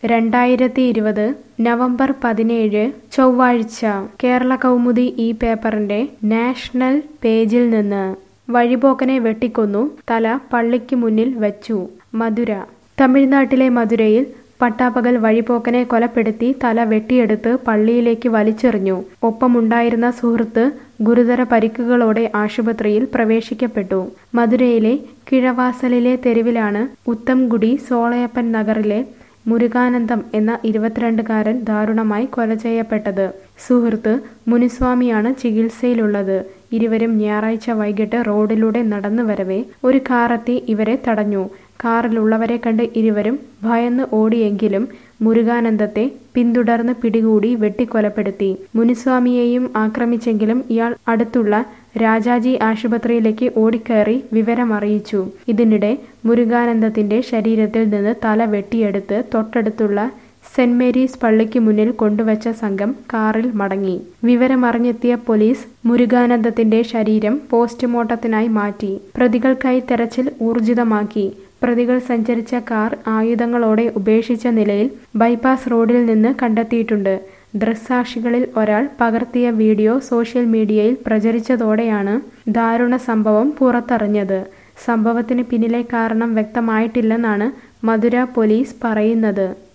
രണ്ടായിരത്തി ഇരുപത് നവംബർ പതിനേഴ് ചൊവ്വാഴ്ച കേരള കൗമുദി ഈ പേപ്പറിന്റെ നാഷണൽ പേജിൽ നിന്ന് വഴിപോക്കനെ വെട്ടിക്കൊന്നു തല പള്ളിക്ക് മുന്നിൽ വച്ചു മധുര തമിഴ്നാട്ടിലെ മധുരയിൽ പട്ടാപ്പകൽ വഴിപോക്കനെ കൊലപ്പെടുത്തി തല വെട്ടിയെടുത്ത് പള്ളിയിലേക്ക് വലിച്ചെറിഞ്ഞു ഒപ്പമുണ്ടായിരുന്ന സുഹൃത്ത് ഗുരുതര പരിക്കുകളോടെ ആശുപത്രിയിൽ പ്രവേശിക്കപ്പെട്ടു മധുരയിലെ കിഴവാസലിലെ തെരുവിലാണ് ഉത്തംകുടി സോളയപ്പൻ നഗറിലെ മുരുകാനന്ദം എന്ന ഇരുപത്തിരണ്ടുകാരൻ ദാരുണമായി കൊല ചെയ്യപ്പെട്ടത് സുഹൃത്ത് മുനിസ്വാമിയാണ് ചികിത്സയിലുള്ളത് ഇരുവരും ഞായറാഴ്ച വൈകിട്ട് റോഡിലൂടെ നടന്നു വരവെ ഒരു കാറെത്തി ഇവരെ തടഞ്ഞു കാറിലുള്ളവരെ കണ്ട് ഇരുവരും ഭയന്ന് ഓടിയെങ്കിലും മുരുകാനന്ദത്തെ പിന്തുടർന്ന് പിടികൂടി വെട്ടിക്കൊലപ്പെടുത്തി മുനിസ്വാമിയെയും ആക്രമിച്ചെങ്കിലും ഇയാൾ അടുത്തുള്ള രാജാജി ആശുപത്രിയിലേക്ക് ഓടിക്കയറി വിവരമറിയിച്ചു ഇതിനിടെ മുരുകാനന്ദത്തിന്റെ ശരീരത്തിൽ നിന്ന് തല വെട്ടിയെടുത്ത് തൊട്ടടുത്തുള്ള സെന്റ് മേരീസ് പള്ളിക്ക് മുന്നിൽ കൊണ്ടുവച്ച സംഘം കാറിൽ മടങ്ങി വിവരമറിഞ്ഞെത്തിയ പോലീസ് മുരുകാനന്ദത്തിന്റെ ശരീരം പോസ്റ്റ്മോർട്ടത്തിനായി മാറ്റി പ്രതികൾക്കായി തെരച്ചിൽ ഊർജിതമാക്കി പ്രതികൾ സഞ്ചരിച്ച കാർ ആയുധങ്ങളോടെ ഉപേക്ഷിച്ച നിലയിൽ ബൈപ്പാസ് റോഡിൽ നിന്ന് കണ്ടെത്തിയിട്ടുണ്ട് ദൃക്സാക്ഷികളിൽ ഒരാൾ പകർത്തിയ വീഡിയോ സോഷ്യൽ മീഡിയയിൽ പ്രചരിച്ചതോടെയാണ് ദാരുണ സംഭവം പുറത്തറിഞ്ഞത് സംഭവത്തിന് പിന്നിലെ കാരണം വ്യക്തമായിട്ടില്ലെന്നാണ് മധുര പോലീസ് പറയുന്നത്